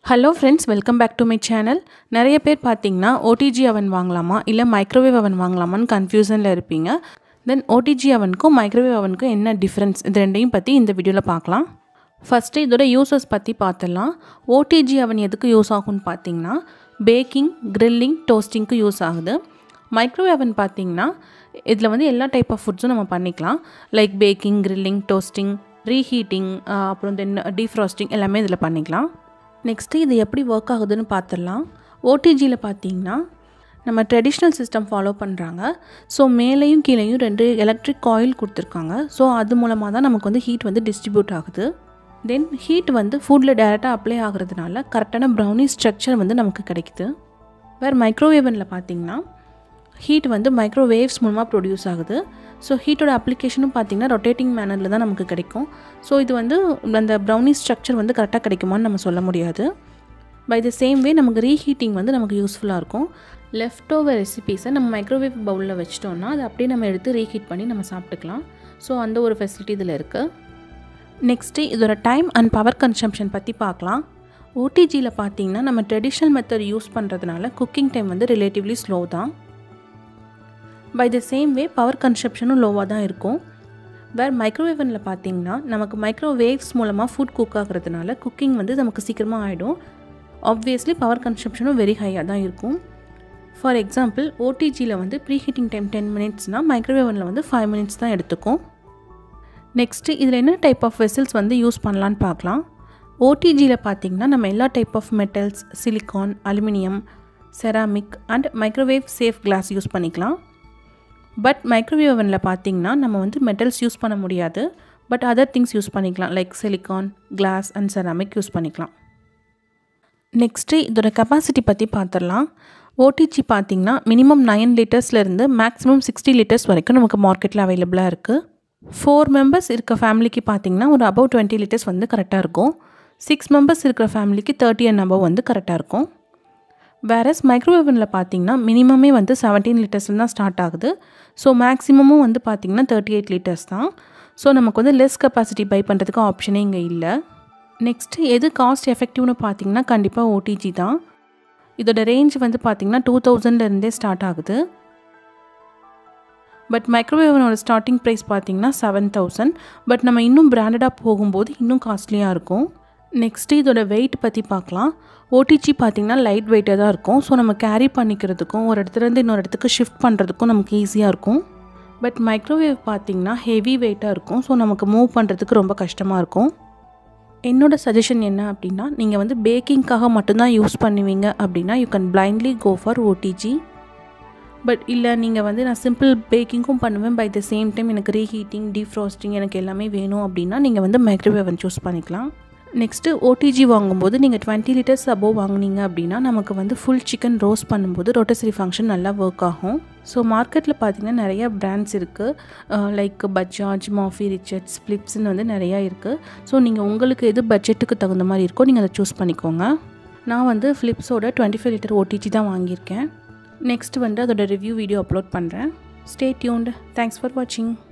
hello friends welcome back to my channel நிறைய பேர் பார்த்தீங்கன்னா ஓடிஜி அவன் வாங்கலாமா இல்லை மைக்ரோவேவ் அவன் வாங்கலாமான்னு கன்ஃபியூஷனில் இருப்பீங்க தென் ஓடிஜி அவனுக்கும் மைக்ரோவேவ் அவனுக்கும் என்ன டிஃப்ரென்ஸ் இது ரெண்டையும் பற்றி இந்த வீடியோவில் பார்க்கலாம் ஃபஸ்ட்டு இதோட யூசஸ் பற்றி பார்த்துடலாம் ஓடிஜி அவன் எதுக்கு யூஸ் ஆகும்னு பார்த்தீங்கன்னா பேக்கிங் கிரில்லிங் டோஸ்டிங்க்கு யூஸ் ஆகுது மைக்ரோவேவ் அவன் பார்த்தீங்கன்னா இதில் வந்து எல்லா டைப் ஆஃப் ஃபுட்ஸும் நம்ம பண்ணிக்கலாம் like baking grilling toasting reheating அப்புறம் தென் டீஃப்ராஸ்டிங் எல்லாமே இதில் பண்ணிக்கலாம் நெக்ஸ்ட்டு இது எப்படி ஒர்க் ஆகுதுன்னு பார்த்துடலாம் ஓடிஜியில் பார்த்தீங்கன்னா நம்ம ட்ரெடிஷ்னல் சிஸ்டம் ஃபாலோ பண்ணுறாங்க ஸோ மேலேயும் கீழேயும் ரெண்டு எலக்ட்ரிக் காயில் கொடுத்துருக்காங்க ஸோ அது மூலமாக தான் நமக்கு வந்து ஹீட் வந்து டிஸ்ட்ரிபியூட் ஆகுது தென் ஹீட் வந்து ஃபுட்டில் டேரெக்டாக அப்ளை ஆகுறதுனால கரெக்டான ப்ரௌனி ஸ்ட்ரக்சர் வந்து நமக்கு கிடைக்குது வேறு மைக்ரோவேவனில் பார்த்தீங்கன்னா ஹீட் வந்து மைக்ரோவேவ்ஸ் மூலமாக ப்ரொடியூஸ் ஆகுது ஸோ ஹீட்டோட அப்ளிகேஷனும் பார்த்திங்கன்னா ரொட்டேட்டிங் மேனரில் தான் நமக்கு கிடைக்கும் ஸோ இது வந்து அந்த ப்ரௌனி ஸ்ட்ரக்சர் வந்து கரெக்டாக கிடைக்குமான்னு நம்ம சொல்ல முடியாது பை த சேம் வே நமக்கு ரீஹீட்டிங் வந்து நமக்கு யூஸ்ஃபுல்லாக இருக்கும் லெஃப்ட் ஓவர் ரெசிபீஸை நம்ம மைக்ரோவேவ் பவுலில் வச்சிட்டோம்னா அதை அப்படியே நம்ம எடுத்து ரீஹீட் பண்ணி நம்ம சாப்பிட்டுக்கலாம் ஸோ அந்த ஒரு ஃபெசிலிட்டி இதில் இருக்குது நெக்ஸ்ட்டு இதோட டைம் அண்ட் பவர் கன்சம்ஷன் பற்றி பார்க்கலாம் ஓடிஜியில் பார்த்தீங்கன்னா நம்ம ட்ரெடிஷ்னல் மெத்தட் யூஸ் பண்ணுறதுனால குக்கிங் டைம் வந்து ரிலேட்டிவ்லி ஸ்லோ தான் by the same way power கன்சப்ஷனும் லோவாக தான் இருக்கும் வேறு மைக்ரோவேவனில் பார்த்தீங்கன்னா நமக்கு மைக்ரோவேவ்ஸ் மூலமாக ஃபுட் குக் ஆகிறதுனால குக்கிங் வந்து நமக்கு சீக்கிரமாக ஆகிடும் ஆப்வியஸ்லி பவர் கன்சப்ஷனும் வெரி ஹையாக தான் இருக்கும் ஃபார் எக்ஸாம்பிள் ஓடிஜியில் வந்து ப்ரீ ஹீட்டிங் டைம் டென் மினிட்ஸ்னால் மைக்ரோவேவனில் வந்து ஃபைவ் மினிட்ஸ் தான் எடுத்துக்கும் நெக்ஸ்ட்டு இதில் என்ன டைப் ஆஃப் வெசல்ஸ் வந்து யூஸ் பண்ணலான்னு பார்க்கலாம் ஓடிஜியில் பார்த்தீங்கன்னா நம்ம எல்லா type of metals silicon aluminium ceramic and microwave safe glass use பண்ணிக்கலாம் பட் மைக்ரோவேவ் ஓவனில் பார்த்தீங்கன்னா நம்ம வந்து மெட்டல்ஸ் யூஸ் பண்ண முடியாது பட் அதர் திங்ஸ் யூஸ் பண்ணிக்கலாம் like silicon glass and ceramic use பண்ணிக்கலாம் நெக்ஸ்ட்டு இதோட கெப்பாசிட்டி பற்றி பார்த்துடலாம் ஓடிஜி பார்த்திங்கன்னா மினிமம் நைன் லிட்டர்ஸ்லேருந்து மேக்ஸிமம் சிக்ஸ்டி லிட்டர்ஸ் வரைக்கும் நமக்கு மார்க்கெட்டில் அவைலபிளாக இருக்குது ஃபோர் மெம்பர்ஸ் இருக்க ஃபேமிலிக்கு பார்த்திங்கன்னா ஒரு அபவ் டுவெண்ட்டி லிட்டர்ஸ் வந்து கரெக்டாக இருக்கும் சிக்ஸ் மெம்பர்ஸ் இருக்கிற ஃபேமிலிக்கு தேர்ட்டி அண்ட் அபவ் வந்து கரெக்டாக இருக்கும் வேறஸ் மைக்ரோவேவனில் பார்த்தீங்கன்னா மினிமமே வந்து செவன்டீன் லிட்டர்ஸ்ல தான் ஸ்டார்ட் ஆகுது ஸோ மேக்ஸிமமும் வந்து பார்த்திங்கன்னா தேர்ட்டி எயிட் லிட்டர்ஸ் தான் ஸோ நமக்கு வந்து லெஸ் கெப்பாசிட்டி பை பண்ணுறதுக்கு ஆப்ஷனே இங்கே இல்லை நெக்ஸ்ட்டு எது காஸ்ட் எஃபெக்டிவ்னு பார்த்தீங்கன்னா கண்டிப்பாக ஓடிஜி தான் இதோட ரேஞ்ச் வந்து பார்த்திங்கன்னா டூ தௌசண்ட்லேருந்தே ஸ்டார்ட் ஆகுது பட் மைக்ரோவேவனோட ஸ்டார்டிங் ப்ரைஸ் பார்த்திங்கன்னா செவன் தௌசண்ட் பட் நம்ம இன்னும் பிராண்டடாக போகும்போது இன்னும் காஸ்ட்லியாக இருக்கும் நெக்ஸ்ட்டு இதோட வெயிட் பற்றி பார்க்கலாம் ஓடிஜி பார்த்திங்கன்னா லைட் வெயிட்டாக தான் இருக்கும் ஸோ நம்ம கேரி பண்ணிக்கிறதுக்கும் ஒரு இடத்துலேருந்து இன்னொரு இடத்துக்கு ஷிஃப்ட் பண்ணுறதுக்கும் நமக்கு ஈஸியாக இருக்கும் பட் மைக்ரோவேவ் பார்த்திங்கன்னா ஹெவி வெயிட்டாக இருக்கும் ஸோ நமக்கு மூவ் பண்ணுறதுக்கு ரொம்ப கஷ்டமாக இருக்கும் என்னோடய சஜஷன் என்ன அப்படின்னா நீங்கள் வந்து பேக்கிங்காக மட்டும்தான் யூஸ் பண்ணுவீங்க அப்படின்னா you can blindly go for OTG but இல்லை நீங்கள் வந்து நான் சிம்பிள் பேக்கிங்கும் பண்ணுவேன் பை த சேம் டைம் எனக்கு ரீஹீட்டிங் டீஃப்ராஸ்டிங் எனக்கு எல்லாமே வேணும் அப்படின்னா நீங்கள் வந்து மைக்ரோவேவன் சூஸ் பண்ணிக்கலாம் நெக்ஸ்ட்டு ஓடிஜி வாங்கும்போது நீங்கள் டுவெண்ட்டி லிட்டர்ஸ் அபோவ் வாங்கினீங்க அப்படின்னா நமக்கு வந்து ஃபுல் சிக்கன் ரோஸ்ட் பண்ணும்போது ரொட்டசரி ஃபங்க்ஷன் நல்லா ஒர்க் ஆகும் ஸோ மார்க்கெட்டில் பார்த்தீங்கன்னா நிறையா பிராண்ட்ஸ் இருக்குது லைக் பஜாஜ் மாஃபி ரிச்சர்ட்ஸ் ஃப்ளிப்ஸ்னு வந்து நிறையா இருக்குது ஸோ நீங்கள் உங்களுக்கு எது பட்ஜெட்டுக்கு தகுந்த மாதிரி இருக்கோ நீங்கள் அதை சூஸ் பண்ணிக்கோங்க நான் வந்து ஃப்ளிப்ஸோட டுவெண்ட்டி ஃபைவ் லிட்டர் ஓடிஜி தான் வாங்கியிருக்கேன் நெக்ஸ்ட் வந்து அதோட ரிவ்யூ வீடியோ அப்லோட் பண்ணுறேன் ஸ்டே டியூன்டு தேங்க்ஸ் ஃபார் வாட்சிங்